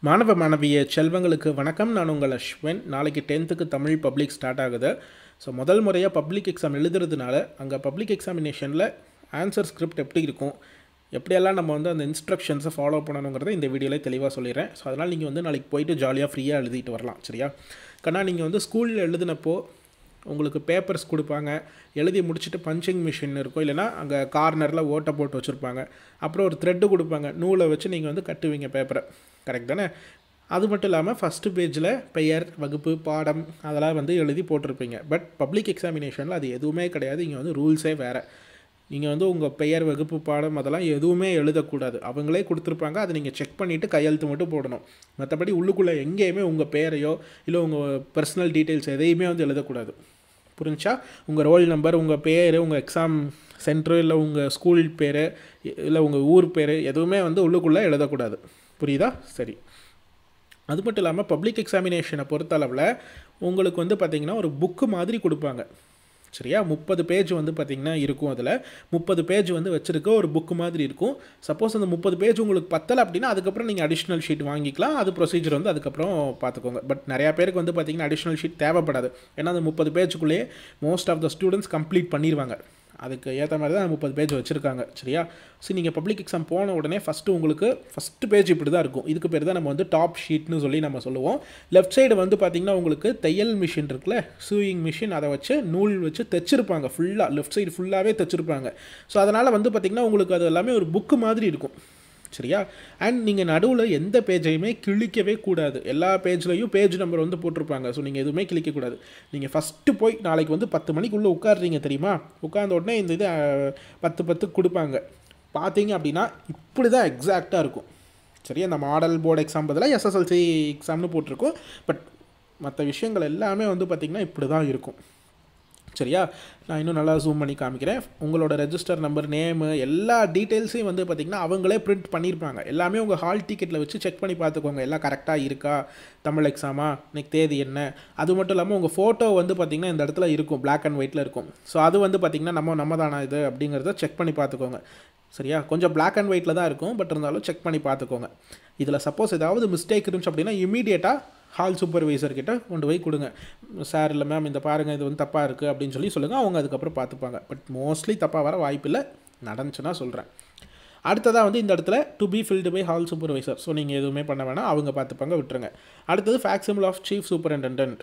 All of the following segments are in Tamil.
மாணவ மாணவிய செல்வங்களுக்கு வணக்கம் நான் உங்கள் அஸ்வின் நாளைக்கு டென்த்துக்கு தமிழ் பப்ளிக் ஸ்டார்ட் ஆகுது ஸோ முதல் முறையாக பப்ளிக் எக்ஸாம் எழுதுறதுனால அங்கே பப்ளிக் எக்ஸாமினேஷனில் ஆன்சர் ஸ்கிரிப்ட் எப்படி இருக்கும் எப்படியெல்லாம் நம்ம வந்து அந்த இன்ஸ்ட்ரக்ஷன்ஸை ஃபாலோ பண்ணணுங்கிறத இந்த வீடியோவில் தெளிவாக சொல்லிடுறேன் ஸோ அதனால் நீங்கள் வந்து நாளைக்கு போயிட்டு ஜாலியாக ஃப்ரீயாக எழுதிட்டு வரலாம் சரியா கண்ணா நீங்கள் வந்து ஸ்கூலில் எழுதினப்போ உங்களுக்கு பேப்பர்ஸ் கொடுப்பாங்க எழுதி முடிச்சுட்டு பஞ்சிங் மிஷின் இருக்கும் இல்லைனா அங்கே கார்னரில் ஓட்டை போட்டு வச்சுருப்பாங்க அப்புறம் ஒரு த்ரெட்டு கொடுப்பாங்க நூலை வச்சு நீங்கள் வந்து கட்டுவீங்க பேப்பரை கரெக்ட் தானே அது மட்டும் இல்லாமல் ஃபஸ்ட்டு பேஜில் பெயர் வகுப்பு பாடம் அதெல்லாம் வந்து எழுதி போட்டிருப்பீங்க பட் பப்ளிக் எக்ஸாமினேஷனில் அது எதுவுமே கிடையாது இங்கே வந்து ரூல்ஸே வேறு நீங்கள் வந்து உங்கள் பெயர் வகுப்பு பாடம் அதெல்லாம் எதுவுமே எழுதக்கூடாது அவங்களே கொடுத்துருப்பாங்க அதை நீங்கள் செக் பண்ணிவிட்டு கையெழுத்து மட்டும் போடணும் மற்றபடி உள்ளுக்குள்ளே எங்கேயுமே உங்கள் பேரையோ இல்லை உங்கள் பர்சனல் டீட்டெயில்ஸ் எதையுமே வந்து எழுதக்கூடாது புரிஞ்சா உங்கள் ரோல் நம்பர் உங்கள் பேர் உங்கள் எக்ஸாம் சென்டரு இல்லை உங்கள் ஸ்கூல் பேர் இல்லை உங்கள் ஊர் பேர் எதுவுமே வந்து உள்ளுக்குள்ளே எழுதக்கூடாது புரியுதா சரி அது மட்டும் இல்லாமல் பப்ளிக் எக்ஸாமினேஷனை பொறுத்தளவில் உங்களுக்கு வந்து பார்த்திங்கன்னா ஒரு புக்கு மாதிரி கொடுப்பாங்க சரியா முப்பது பேஜ் வந்து பார்த்திங்கன்னா இருக்கும் அதில் முப்பது பேஜ் வந்து வச்சுருக்க ஒரு புக்கு மாதிரி இருக்கும் சப்போஸ் அந்த முப்பது பேஜ் உங்களுக்கு பத்தலை அப்படின்னா அதுக்கப்புறம் நீங்கள் அடிஷ்னல் ஷீட் வாங்கிக்கலாம் அது ப்ரொசீஜர் வந்து அதுக்கப்புறம் பார்த்துக்கோங்க பட் நிறையா பேருக்கு வந்து பார்த்திங்கன்னா அடிஷ்னல் ஷீட் தேவைப்படாது ஏன்னா அந்த முப்பது பேஜுக்குள்ளேயே most of the students complete பண்ணிடுவாங்க அதுக்கு ஏற்ற மாதிரி தான் முப்பது பேஜ் வச்சுருக்காங்க சரியா ஸோ நீங்கள் பப்ளிக் எக்ஸாம் போன உடனே ஃபஸ்ட்டு உங்களுக்கு ஃபஸ்ட்டு பேஜ் இப்படி தான் இருக்கும் இதுக்கு பேர் தான் நம்ம வந்து டாப் ஷீட்னு சொல்லி நம்ம சொல்லுவோம் லெஃப்ட் சைடு வந்து பார்த்திங்கன்னா உங்களுக்கு தையல் மிஷின் இருக்குல்ல சூயிங் மிஷின் அதை வச்சு நூல் வச்சு தைச்சிருப்பாங்க ஃபுல்லாக லெஃப்ட் சைடு ஃபுல்லாகவே தைச்சிருப்பாங்க ஸோ அதனால் வந்து பார்த்திங்கன்னா உங்களுக்கு அது எல்லாமே ஒரு புக்கு மாதிரி இருக்கும் சரியா அண்ட் நீங்கள் நடுவில் எந்த பேஜையுமே கிழிக்கவே கூடாது எல்லா பேஜ்லேயும் பேஜ் நம்பர் வந்து போட்டிருப்பாங்க ஸோ நீங்கள் எதுவுமே கிழிக்கக்கூடாது நீங்கள் ஃபஸ்ட்டு போய் நாளைக்கு வந்து பத்து மணிக்குள்ளே உட்காடுறீங்க தெரியுமா உட்கார்ந்த உடனே இந்த இது அஹ், பத்து பத்து கொடுப்பாங்க பார்த்தீங்க அப்படின்னா இப்படி தான் எக்ஸாக்டாக இருக்கும் சரியா அந்த மாடல் போர்டு எக்ஸாம் பதிலாக எஸ்எஸ்எல்சி எக்ஸாம்னு போட்டிருக்கோம் பட் மற்ற விஷயங்கள் எல்லாமே வந்து பார்த்திங்கன்னா இப்படி தான் இருக்கும் சரியா நான் இன்னும் நல்லா ஜூம் பண்ணி காமிக்கிறேன் உங்களோட ரெஜிஸ்டர் நம்பர் நேமு எல்லா டீட்டெயில்ஸையும் வந்து பார்த்திங்கன்னா அவங்களே பிரிண்ட் பண்ணியிருப்பாங்க எல்லாமே உங்கள் ஹால் டிக்கெட்டில் வச்சு செக் பண்ணி பார்த்துக்கோங்க எல்லாம் கரெக்டாக இருக்கா தமிழ் எக்ஸாமா இன்னைக்கு தேதி என்ன அது மட்டும் இல்லாமல் உங்கள் ஃபோட்டோ வந்து பார்த்திங்கன்னா இந்த இடத்துல இருக்கும் Black அண்ட் ஒயிட்டில் இருக்கும் ஸோ அது வந்து பார்த்திங்கன்னா நம்ம நம்ம தானா இது அப்படிங்கிறத செக் பண்ணி பார்த்துக்கோங்க சரியா கொஞ்சம் Black அண்ட் ஒயிட்டில் தான் இருக்கும் பட் இருந்தாலும் செக் பண்ணி பார்த்துக்கோங்க இதில் சப்போஸ் ஏதாவது மிஸ்டேக் இருந்துச்சு அப்படின்னா இமீடியட்டாக ஹால் சூப்பர்வைசர் கிட்ட கொண்டு போய் கொடுங்க சார் இல்லை மேம் இந்த பாருங்கள் இது வந்து தப்பாக இருக்குது அப்படின்னு சொல்லி சொல்லுங்கள் அவங்க அதுக்கப்புறம் பார்த்துப்பாங்க பட் மோஸ்ட்லி தப்பாக வர வாய்ப்பில்லை நடந்துச்சுன்னா சொல்கிறேன் அடுத்ததாக வந்து இந்த இடத்துல to be filled by hall supervisor so நீங்கள் எதுவுமே பண்ண வேணாம் அவங்க பார்த்துப்பாங்க விட்டுருங்க அடுத்தது ஃபேக்சிபிள் ஆஃப் சீஃப் சூப்பரிண்டென்டென்ட்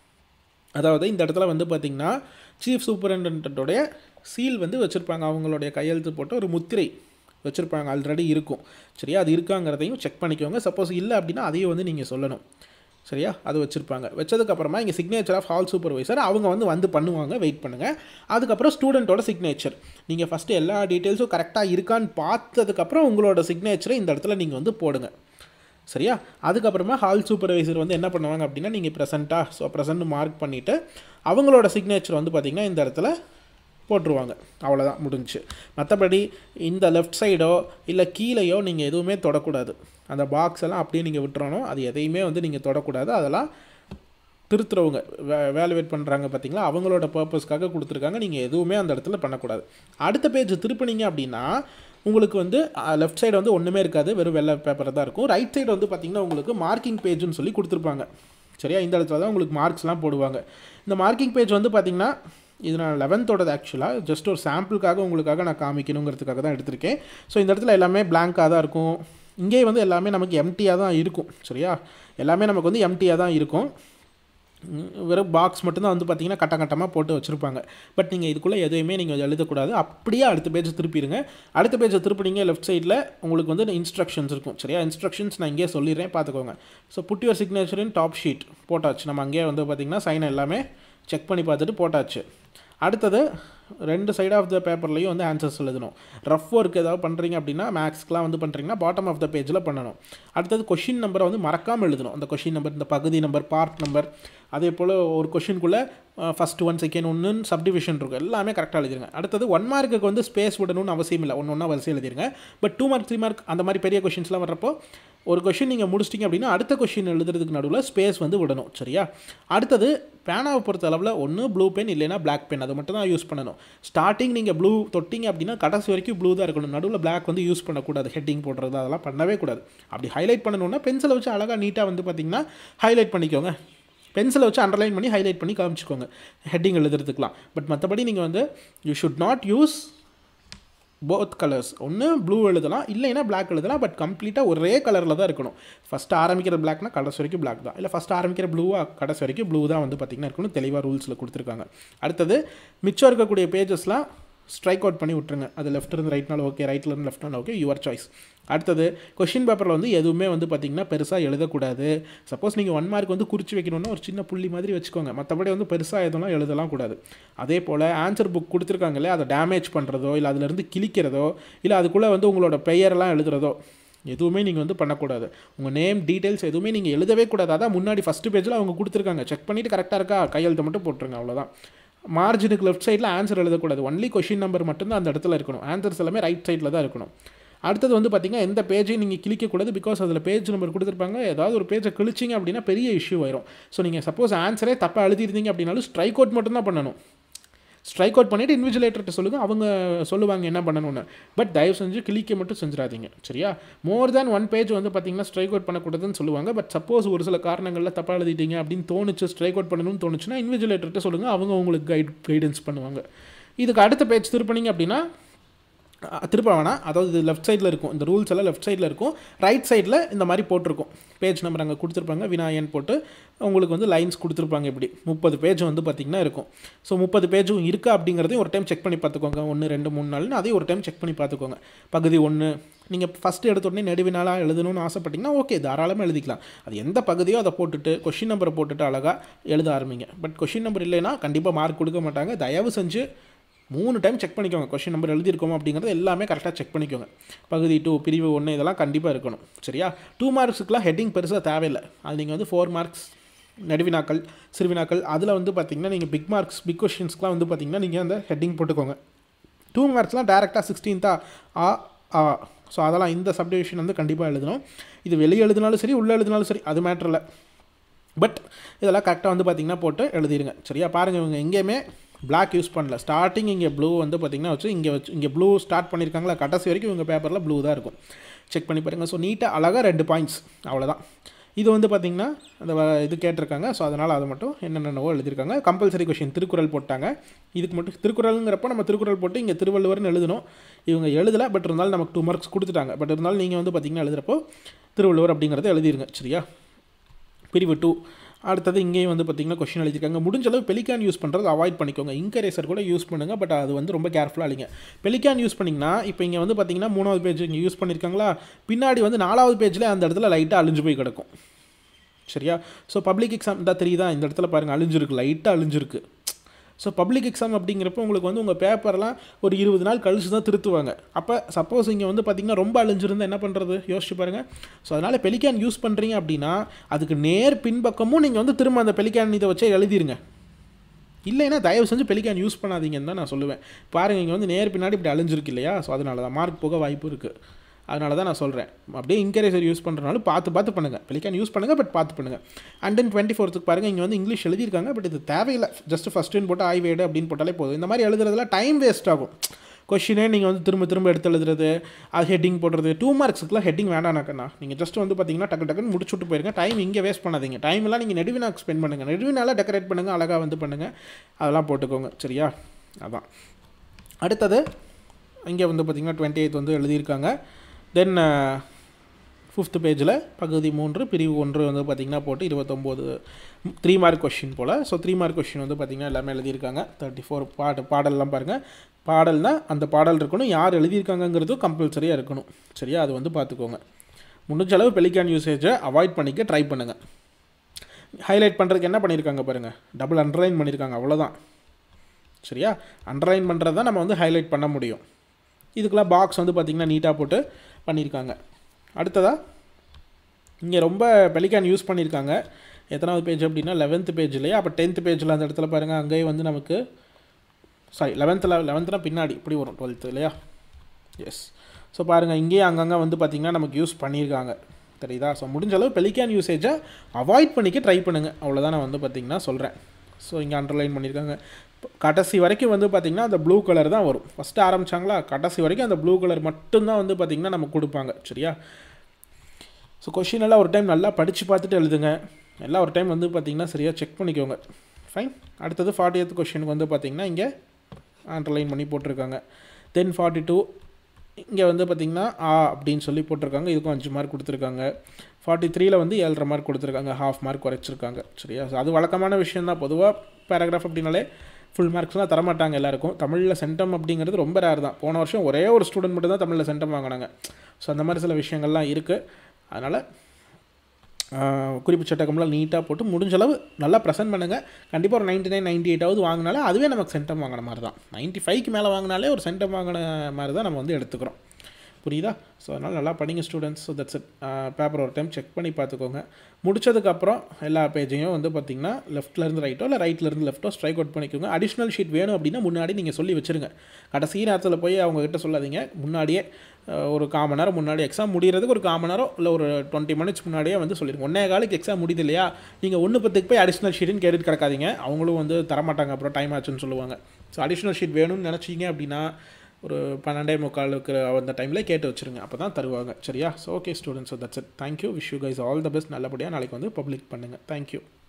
அதாவது இந்த இடத்துல வந்து பார்த்திங்கன்னா சீஃப் சூப்பரிண்டென்டோடைய சீல் வந்து வச்சுருப்பாங்க அவங்களுடைய கையெழுத்து போட்டு ஒரு முத்திரை வச்சுருப்பாங்க ஆல்ரெடி இருக்கும் சரியா அது இருக்காங்கிறதையும் செக் பண்ணிக்கோங்க சப்போஸ் இல்லை அப்படின்னா அதையும் வந்து நீங்கள் சொல்லணும் சரியா அது வச்சுருப்பாங்க வச்சதுக்கப்புறமா இங்கே சிக்னேச்சர் ஆஃப் ஹால் சூப்பர்வைசர் அவங்க வந்து வந்து பண்ணுவாங்க வெயிட் பண்ணுங்கள் அதுக்கப்புறம் ஸ்டூடெண்ட்டோட சிக்னேச்சர் நீங்கள் ஃபஸ்ட்டு எல்லா டீட்டெயில்ஸும் கரெக்டாக இருக்கான்னு பார்த்ததுக்கப்புறம் உங்களோட சிக்னேச்சரை இந்த இடத்துல நீங்கள் வந்து போடுங்க சரியா அதுக்கப்புறமா ஹால் சூப்பர்வைசர் வந்து என்ன பண்ணுவாங்க அப்படின்னா நீங்கள் ப்ரெசண்ட்டாக ஸோ ப்ரெசன்ட் மார்க் பண்ணிவிட்டு அவங்களோட சிக்னேச்சர் வந்து பார்த்திங்கன்னா இந்த இடத்துல போட்டுருவாங்க அவ்வளோதான் முடிஞ்சுச்சு மற்றபடி இந்த லெஃப்ட் சைடோ இல்லை கீழேயோ நீங்கள் எதுவுமே தொடக்கூடாது அந்த பாக்ஸ் எல்லாம் அப்படியே நீங்கள் விட்டுறணும் அது எதையுமே வந்து நீங்கள் தொடக்கூடாது அதெல்லாம் திருத்துறவங்க வே வேலுவேட் பண்ணுறாங்க பார்த்தீங்களா அவங்களோட பர்பஸ்க்காக கொடுத்துருக்காங்க நீங்கள் எதுவுமே அந்த இடத்துல பண்ணக்கூடாது அடுத்த பேஜ் திருப்பினீங்க அப்படின்னா உங்களுக்கு வந்து லெஃப்ட் சைடு வந்து ஒன்றுமே இருக்காது வெறும் வெள்ளை பேப்பர் தான் இருக்கும் ரைட் சைடு வந்து பார்த்திங்கன்னா உங்களுக்கு மார்க்கிங் பேஜ்னு சொல்லி கொடுத்துருப்பாங்க சரியா இந்த இடத்துல தான் உங்களுக்கு மார்க்ஸ்லாம் போடுவாங்க இந்த மார்க்கிங் பேஜ் வந்து பார்த்திங்கன்னா இது நான் லெவன்த்தோடது ஆக்சுவலாக ஜஸ்ட் ஒரு சாம்பிளுக்காக உங்களுக்காக நான் காமிக்கணுங்கிறதுக்காக தான் எடுத்திருக்கேன் ஸோ இந்த இடத்துல எல்லாமே blank-ஆ தான் இருக்கும் இங்கேயே வந்து எல்லாமே நமக்கு எம்டியாக தான் இருக்கும் சரியா எல்லாமே நமக்கு வந்து எம்டியாக தான் இருக்கும் ம், வெறும் பாக்ஸ் மட்டும்தான் வந்து பார்த்தீங்கன்னா கட்ட கட்டமாக போட்டு வச்சுருப்பாங்க பட் நீங்கள் இதுக்குள்ளே எதையுமே நீங்கள் எழுதக்கூடாது அப்படியே அடுத்த பேஜ் திருப்பிடுங்க அடுத்த பேஜை திருப்பினீங்க லெஃப்ட் சைடில் உங்களுக்கு வந்து இன்ஸ்ட்ரக்ஷன்ஸ் இருக்கும் சரியா இன்ஸ்ட்ரக்ஷன்ஸ் நான் இங்கேயே சொல்லிடுறேன் பார்த்துக்கோங்க so put your signature in top sheet போட்டாச்சு நம்ம அங்கேயே வந்து பார்த்திங்கன்னா சைன் எல்லாமே செக் பண்ணி பார்த்துட்டு போட்டாச்சு அடுத்தது ரெண்டு சைட் ஆஃப் த பேப்பர்லையும் வந்து ஆன்சர்ஸ் எழுதணும் ரஃப் ஒர்க் ஏதாவது பண்ணுறீங்க அப்படின்னா மேக்ஸ்க்குலாம் வந்து பண்ணுறீங்கன்னா பாட்டம் ஆஃப் த பேஜில் பண்ணணும் அடுத்தது கொஷின் நம்பரை வந்து மறக்காமல் எழுதணும் அந்த கொஷின் நம்பர் இந்த பகுதி நம்பர் பார்ட் நம்பர் அதே போல் ஒரு கொஷினுக்குள்ளே ஃபஸ்ட் ஒன் செகண்ட் ஒன்றுன்னு சப்டிவிஷன் இருக்கும் எல்லாமே கரெக்டாக எழுதிருங்க அடுத்தது ஒன் மார்க்குக்கு வந்து ஸ்பேஸ் விடணும்னு அவசியம் இல்லை ஒன்று ஒன்றா வரிசை எழுதிருங்க but two mark three mark அந்த மாதிரி பெரிய கொஷின்ஸ்லாம் வர்றப்போ ஒரு கொஷின் நீங்கள் முடிச்சிட்டிங்க அப்படின்னா அடுத்த கொஷின் எழுதுறதுக்கு நடுவில் ஸ்பேஸ் வந்து விடணும் சரியா அடுத்தது பேனாவை பொறுத்த அளவில் ஒன்று ப்ளூ பென் இல்லைனா பிளாக் பென் அது மட்டும் தான் யூஸ் பண்ணணும் ஸ்டார்டிங் நீங்கள் ப்ளூ தொட்டிங்க அப்படின்னா கடைசி வரைக்கும் ப்ளூ தான் இருக்கணும் நடுவில் பிளாக் வந்து யூஸ் பண்ணக்கூடாது ஹெட்டிங் போடுறது அதெல்லாம் பண்ணவே கூடாது அப்படி ஹைலைட் பண்ணணுன்னா பென்சிலை வச்சு அழகாக நீட்டாக வந்து பார்த்திங்கன்னா ஹைலைட் பண்ணிக்கோங்க பென்சிலை வச்சு அண்டர்லைன் பண்ணி ஹைலைட் பண்ணி காமிச்சிக்கோங்க ஹெட்டிங் எழுதுறதுக்குலாம் பட் மற்றபடி நீங்கள் வந்து you should not use both colours ஒன்று ப்ளூ எழுதலாம் இல்லைன்னா பிளாக் எழுதலாம் பட் கம்ப்ளீட்டாக ஒரே கலரில் தான் இருக்கணும் ஃபஸ்ட்டு ஆரம்பிக்கிற பிளாக்னா கடைசி வரைக்கும் பிளாக் தான் இல்லை ஃபஸ்ட் ஆரம்பிக்கிற ப்ளூவாக கடைசி வரைக்கும் ப்ளூ தான் வந்து பார்த்திங்கன்னா இருக்கணும் தெளிவாக ரூல்ஸில் கொடுத்துருக்காங்க அடுத்தது மிச்சம் இருக்கக்கூடிய பேஜஸ்லாம் ஸ்ட்ரைக் அவுட் பண்ணி விட்ருங்க அது லெஃப்ட் இருந்து ரைட்னாலும் ஓகே ரைட்டில் இருந்து லெஃப்ட்னாலும் ஓகே யுவர் சாய்ஸ் அடுத்தது கொஷின் பேப்பரில் வந்து எதுவுமே வந்து பார்த்திங்கன்னா பெருசாக எழுதக்கூடாது சப்போஸ் நீங்கள் ஒன் மார்க் வந்து குறித்து வைக்கணும்னா ஒரு சின்ன புள்ளி மாதிரி வச்சுக்கோங்க மற்றபடி வந்து பெருசாக எதுவும் எழுதலாம் கூடாது அதே போல் ஆன்சர் புக் கொடுத்துருக்காங்களே அதை டேமேஜ் பண்ணுறதோ இல்லை அதுலேருந்து கிழிக்கிறதோ இல்லை அதுக்குள்ளே வந்து உங்களோட பெயரெல்லாம் எழுதுறதோ எதுவுமே நீங்கள் வந்து பண்ணக்கூடாது உங்கள் நேம் டீட்டெயில்ஸ் எதுவுமே நீங்கள் எழுதவே கூடாது அதான் முன்னாடி ஃபஸ்ட்டு பேஜில் அவங்க கொடுத்துருக்காங்க செக் பண்ணிவிட்டு கரெக்டாக இருக்கா கையெழுத்து மட்டும் போட்டுருங்க அவ்வளோதான் மார்ஜினுக்கு லெஃப்ட் சைடில் ஆன்சர் எழுதக்கூடாது ஒன்லி கொஷின் நம்பர் மட்டும்தான் அந்த இடத்துல இருக்கணும் ஆன்சர்ஸ் எல்லாமே ரைட் சைடில் தான் இருக்கணும் அடுத்தது வந்து பார்த்திங்கன்னா எந்த பேஜையும் நீங்கள் கிளிக்கக்கூடாது பிகாஸ் அதில் பேஜ் நம்பர் கொடுத்துருப்பாங்க ஏதாவது ஒரு பேஜை கிழிச்சிங்க அப்படின்னா பெரிய இஷ்யூ ஆயிரும் ஸோ நீங்கள் சப்போஸ் ஆன்சரே தப்பாக எழுதிருந்தீங்க அப்படின்னாலும் ஸ்ட்ரைக் அவுட் மட்டும்தான் பண்ணணும் ஸ்ட்ரைக் அவுட் பண்ணிவிட்டு இன்விஜுவலேட்டர்கிட்ட சொல்லுங்கள் அவங்க சொல்லுவாங்க என்ன பண்ணணும்னு பட் தயவு செஞ்சு கிளிக்க மட்டும் செஞ்சிடாதீங்க சரியா மோர் தேன் ஒன் பேஜ் வந்து பார்த்தீங்கன்னா ஸ்ட்ரைக் அவுட் பண்ணக்கூடாதுன்னு சொல்லுவாங்க பட் சப்போஸ் ஒரு சில காரணங்களில் தப்பாக எழுதிட்டீங்க அப்படின்னு தோணுச்சு ஸ்ட்ரைக் அவுட் பண்ணணும்னு தோணுச்சுன்னா இன்விஜுவலேட்டர்கிட்ட சொல்லுங்கள் அவங்க உங்களுக்கு கைட் கைடன்ஸ் பண்ணுவாங்க இதுக்கு அடுத்த பேஜ் திருப்பினீங்க அப்படின்னா திருப்ப வேணாம் அதாவது இது லெஃப்ட் சைடில் இருக்கும் இந்த ரூல்ஸ் எல்லாம் லெஃப்ட் சைடில் இருக்கும் ரைட் சைடில் இந்த மாதிரி போட்டிருக்கும் பேஜ் நம்பர் அங்கே கொடுத்துருப்பாங்க வினாயன் போட்டு உங்களுக்கு வந்து லைன்ஸ் கொடுத்துருப்பாங்க இப்படி முப்பது பேஜ் வந்து பார்த்திங்கன்னா இருக்கும் ஸோ முப்பது பேஜும் இருக்கா அப்படிங்கிறதையும் ஒரு டைம் செக் பண்ணி பார்த்துக்கோங்க ஒன்று ரெண்டு மூணு நாள்னு அதையும் ஒரு டைம் செக் பண்ணி பார்த்துக்கோங்க பகுதி ஒன்று நீங்கள் ஃபஸ்ட்டு எடுத்த உடனே நெடுவினாலாக எழுதணும்னு ஆசைப்பட்டிங்கன்னா ஓகே தாராளமாக எழுதிக்கலாம் அது எந்த பகுதியோ அதை போட்டுட்டு கொஷின் நம்பரை போட்டுட்டு அழகாக எழுத ஆரம்பிங்க பட் கொஷின் நம்பர் இல்லைன்னா கண்டிப்பாக மார்க் கொடுக்க மாட்டாங்க தயவு செஞ்சு மூணு டைம் செக் பண்ணிக்கோங்க கொஷின் நம்பர் எழுதியிருக்கோமா அப்படிங்கிறது எல்லாமே கரெக்டாக செக் பண்ணிக்கோங்க பகுதி டூ பிரிவு ஒன்று இதெல்லாம் கண்டிப்பாக இருக்கணும் சரியா டூ மார்க்ஸுக்குலாம் ஹெட்டிங் பெருசாக தேவையில்லை அது நீங்கள் வந்து ஃபோர் மார்க்ஸ் நடுவினாக்கள் சிறுவினாக்கள் அதில் வந்து பார்த்திங்கன்னா நீங்கள் பிக் மார்க்ஸ் பிக் கொஷின்ஸ்க்குலாம் வந்து பார்த்திங்கன்னா நீங்கள் அந்த ஹெட்டிங் போட்டுக்கோங்க டூ மார்க்ஸ்லாம் டேரெக்டாக சிக்ஸ்டீன்த்தா ஆ ஆ ஸோ அதெல்லாம் இந்த சப்டிவிஷன் வந்து கண்டிப்பாக எழுதணும் இது வெளியே எழுதினாலும் சரி உள்ளே எழுதினாலும் சரி அது மேட்ரு இல்லை பட் இதெல்லாம் கரெக்டாக வந்து பார்த்திங்கன்னா போட்டு எழுதிடுங்க சரியா பாருங்கள் இவங்க எங்கேயுமே பிளாக் யூஸ் பண்ணல ஸ்டார்டிங் இங்கே ப்ளூ வந்து பார்த்திங்கன்னா வச்சு இங்கே வச்சு இங்கே ப்ளூ ஸ்டார்ட் பண்ணியிருக்காங்களா கடைசி வரைக்கும் இவங்க பேப்பரில் ப்ளூ தான் இருக்கும் செக் பண்ணி பாருங்கள் ஸோ நீட்டாக அழகாக ரெண்டு பாயிண்ட்ஸ் அவ்வளோதான் இது வந்து பார்த்திங்கன்னா அந்த வ- இது கேட்டிருக்காங்க ஸோ அதனால் அது மட்டும் என்னென்னவோ எழுதியிருக்காங்க கம்பல்சரி கொஷின் திருக்குறள் போட்டாங்க இதுக்கு மட்டும் திருக்குறளுங்கிறப்போ நம்ம திருக்குறள் போட்டு இங்கே திருவள்ளுவர்னு எழுதணும் இவங்க எழுதலை பட் இருந்தாலும் நமக்கு டூ மார்க்ஸ் கொடுத்துட்டாங்க பட் இருந்தாலும் நீங்கள் வந்து பார்த்திங்கன்னா எழுதுகிறப்போ திருவள்ளுவர் அப்படிங்கிறத எழுதிருங்க சரியா பிரிவு டூ அடுத்தது இங்கேயும் வந்து பார்த்திங்கன்னா கொஷின் எழுதியிருக்காங்க முடிஞ்ச அளவு பெலிகான் யூஸ் பண்ணுறது அவாய்ட் பண்ணிக்கோங்க இங்கரேசர் கூட யூஸ் பண்ணுங்கள் பட் அது வந்து ரொம்ப கேர்ஃபுல்லாக இல்லைங்க பெலிகான் யூஸ் பண்ணிங்கன்னா இப்போ இங்கே வந்து பார்த்திங்கன்னா மூணாவது பேஜ் இங்கே யூஸ் பண்ணியிருக்காங்களா பின்னாடி வந்து நாலாவது பேஜில் அந்த இடத்துல லைட்டாக அழிஞ்சு போய் கிடக்கும் சரியா ஸோ பப்ளிக் எக்ஸாம் தான் தெரியுதா இந்த இடத்துல பாருங்கள் அழிஞ்சிருக்கு லைட்டாக அழிஞ்சிருக்கு ஸோ பப்ளிக் எக்ஸாம் அப்படிங்கிறப்ப உங்களுக்கு வந்து உங்கள் பேப்பர்லாம் ஒரு இருபது நாள் கழிச்சு தான் திருத்துவாங்க அப்போ சப்போஸ் இங்கே வந்து பார்த்திங்கன்னா ரொம்ப அழிஞ்சிருந்தா என்ன பண்ணுறது யோசிச்சு பாருங்கள் ஸோ அதனால் பெலிகான் யூஸ் பண்ணுறீங்க அப்படின்னா அதுக்கு நேர் பின்பக்கமும் நீங்கள் வந்து திரும்ப அந்த பெலிகான் இதை வச்சே எழுதிருங்க இல்லைன்னா தயவு செஞ்சு பெலிகான் யூஸ் பண்ணாதீங்கன்னு தான் நான் சொல்லுவேன் பாருங்கள் இங்கே வந்து நேர் பின்னாடி இப்படி அழிஞ்சிருக்கு இல்லையா ஸோ அதனால தான் மார்க் போக வாய்ப்பு இருக்குது அதனால தான் நான் சொல்கிறேன் அப்படியே இன்கரேசர் யூஸ் பண்ணுறனால பார்த்து பார்த்து பண்ணுங்கள் பெலிகான் யூஸ் பண்ணுங்கள் பட் பார்த்து பண்ணுங்கள் அண்ட் தென் டுவெண்ட்டி ஃபோர்த்துக்கு பாருங்கள் இங்கே வந்து இங்கிலீஷ் எழுதியிருக்காங்க பட் இது தேவையில்லை ஜஸ்ட் ஃபஸ்ட்டுன்னு போட்டு ஆய்வேடு அப்படின்னு போட்டாலே போதும் இந்த மாதிரி எழுதுறதுல டைம் வேஸ்ட் ஆகும் கொஷினே நீங்கள் வந்து திரும்ப திரும்ப எடுத்து எழுதுறது அது ஹெட்டிங் போடுறது டூ மார்க்ஸுக்குலாம் ஹெட்டிங் வேண்டாம்னாக்கண்ணா நீங்கள் ஜஸ்ட் வந்து பார்த்தீங்கன்னா டக்கு டக்குன்னு முடிச்சுட்டு போயிருங்க டைம் இங்கே வேஸ்ட் பண்ணாதீங்க டைம்லாம் நீங்கள் நெடுவினாக்கு ஸ்பெண்ட் பண்ணுங்கள் நெடுவினால டெக்கரேட் பண்ணுங்கள் அழகாக வந்து பண்ணுங்கள் அதெல்லாம் போட்டுக்கோங்க சரியா அதான் அடுத்தது இங்கே வந்து பார்த்திங்கன்னா டுவெண்ட்டி எய்த் வந்து எழுதியிருக்காங்க தென் ஃபிஃப்த் பேஜில் பகுதி மூன்று பிரிவு ஒன்று வந்து பார்த்திங்கன்னா போட்டு இருபத்தொம்போது த்ரீ மார்க் கொஷின் போல் ஸோ த்ரீ மார்க் கொஷின் வந்து பார்த்திங்கன்னா எல்லாமே எழுதியிருக்காங்க தேர்ட்டி ஃபோர் பாட்டு பாடல்லாம் பாருங்கள் பாடல்னா அந்த பாடல் இருக்கணும் யார் எழுதியிருக்காங்கங்கிறதும் கம்பல்சரியாக இருக்கணும் சரியா அது வந்து பார்த்துக்கோங்க முடிஞ்ச அளவு பெலிகான் யூசேஜை அவாய்ட் பண்ணிக்க ட்ரை பண்ணுங்கள் ஹைலைட் பண்ணுறதுக்கு என்ன பண்ணியிருக்காங்க பாருங்கள் டபுள் அண்டர்லைன் பண்ணியிருக்காங்க அவ்வளோதான் சரியா அண்டர்லைன் பண்ணுறது தான் நம்ம வந்து ஹைலைட் பண்ண முடியும் இதுக்கெல்லாம் பாக்ஸ் வந்து பார்த்திங்கன்னா நீட்டாக போட்டு பண்ணியிருக்காங்க அடுத்ததாக இங்கே ரொம்ப பெலிகான் யூஸ் பண்ணியிருக்காங்க எத்தனாவது பேஜ் அப்படின்னா லெவன்த்து பேஜ் இல்லையா அப்போ டென்த் பேஜில் அந்த இடத்துல பாருங்கள் அங்கேயே வந்து நமக்கு சாரி லெவன்த்தில் லெவன்த்துனா பின்னாடி இப்படி வரும் டுவெல்த்து இல்லையா எஸ் ஸோ பாருங்கள் இங்கேயே அங்கங்கே வந்து பார்த்திங்கன்னா நமக்கு யூஸ் பண்ணியிருக்காங்க தெரியுதா ஸோ முடிஞ்ச அளவு பெலிக்கான் யூசேஜை அவாய்ட் பண்ணிக்க ட்ரை பண்ணுங்கள் அவ்வளோதான் நான் வந்து பார்த்திங்கன்னா சொல்கிறேன் ஸோ இங்கே அண்டர்லைன் பண்ணியிருக்காங்க கடைசி வரைக்கும் வந்து பார்த்திங்கன்னா அந்த ப்ளூ கலர் தான் வரும் ஃபஸ்ட்டு ஆரம்பித்தாங்களா கடைசி வரைக்கும் அந்த ப்ளூ கலர் மட்டும்தான் வந்து பார்த்திங்கன்னா நமக்கு கொடுப்பாங்க சரியா ஸோ கொஷின் எல்லாம் ஒரு டைம் நல்லா படித்து பார்த்துட்டு எழுதுங்க எல்லாம் ஒரு டைம் வந்து பார்த்திங்கன்னா சரியாக செக் பண்ணிக்கோங்க ஃபைன் அடுத்தது ஃபார்ட்டி எய்த் கொஷினுக்கு வந்து பார்த்திங்கன்னா இங்கே அண்டர்லைன் பண்ணி போட்டிருக்காங்க தென் ஃபார்ட்டி டூ இங்கே வந்து பார்த்திங்கன்னா ஆ அப்படின்னு சொல்லி போட்டிருக்காங்க இதுக்கும் அஞ்சு மார்க் கொடுத்துருக்காங்க ஃபார்ட்டி த்ரீல வந்து ஏழரை மார்க் கொடுத்துருக்காங்க ஹாஃப் மார்க் குறைச்சிருக்காங்க சரியா ஸோ அது வழக்கமான விஷயம் தான் பொதுவாக பேராகிராஃப் அப்படின்னாலே ஃபுல் மார்க்ஸ்லாம் தரமாட்டாங்க எல்லாருக்கும் தமிழில் சென்டம் அப்படிங்கிறது ரொம்ப ரேர் தான் போன வருஷம் ஒரே ஒரு ஸ்டூடெண்ட் மட்டும் தான் தமிழில் சென்டம் வாங்கினாங்க ஸோ அந்த மாதிரி சில விஷயங்கள்லாம் இருக்குது அதனால் குறிப்பு சட்டக்கம்லாம் நீட்டாக போட்டு முடிஞ்ச அளவு நல்லா ப்ரெசென்ட் பண்ணுங்கள் கண்டிப்பாக ஒரு நைன்ட்டி நைன் நைன்ட்டி எயிட்டாவது வாங்கினாலே அதுவே நமக்கு சென்டம் வாங்கின மாதிரி தான் நைன்ட்டி ஃபைவ்க்கு மேலே வாங்கினாலே ஒரு சென்டம் வாங்கின மாதிரி தான் நம்ம வந்து எடுத்துக்கிறோம் புரியுதா ஸோ அதனால் நல்லா படிங்க students so that's it paper ஒரு டைம் செக் பண்ணி பார்த்துக்கோங்க முடிச்சதுக்கப்புறம் எல்லா பேஜையும் வந்து பார்த்திங்கன்னா லெஃப்ட்லேருந்து ரைட்டோ இல்லை ரைட்லேருந்து லெஃப்ட்டோ ஸ்ட்ரைக் அவுட் பண்ணிக்கோங்க அடிஷ்னல் ஷீட் வேணும் அப்படின்னா முன்னாடி நீங்கள் சொல்லி வச்சுருங்க கடைசி நேரத்தில் போய் அவங்கக்கிட்ட சொல்லாதீங்க முன்னாடியே ஒரு கால் மணி நேரம் முன்னாடி எக்ஸாம் முடிகிறதுக்கு ஒரு கால் மணி நேரம் இல்லை ஒரு டுவெண்ட்டி மினிட்ஸ் முன்னாடியே வந்து சொல்லிடுங்க ஒன்றே காலுக்கு எக்ஸாம் முடியுது இல்லையா நீங்கள் ஒன்று பத்துக்கு போய் அடிஷ்னல் ஷீட்டுன்னு கேட்டுட்டு கிடக்காதீங்க அவங்களும் வந்து தரமாட்டாங்க அப்புறம் டைம் ஆச்சுன்னு சொல்லுவாங்க ஸோ அடிஷ்னல் ஷீட் வேணும்னு நினச்சிங்க அப்படின்னா ஒரு பன்னெண்டே முக்காலுக்கு அந்த டைமில் கேட்டு வச்சுருங்க அப்போ தான் தருவாங்க சரியா so okay students so that's it thank you wish you guys all the best நல்லபடியாக நாளைக்கு வந்து பப்ளிக் பண்ணுங்கள் தேங்க்யூ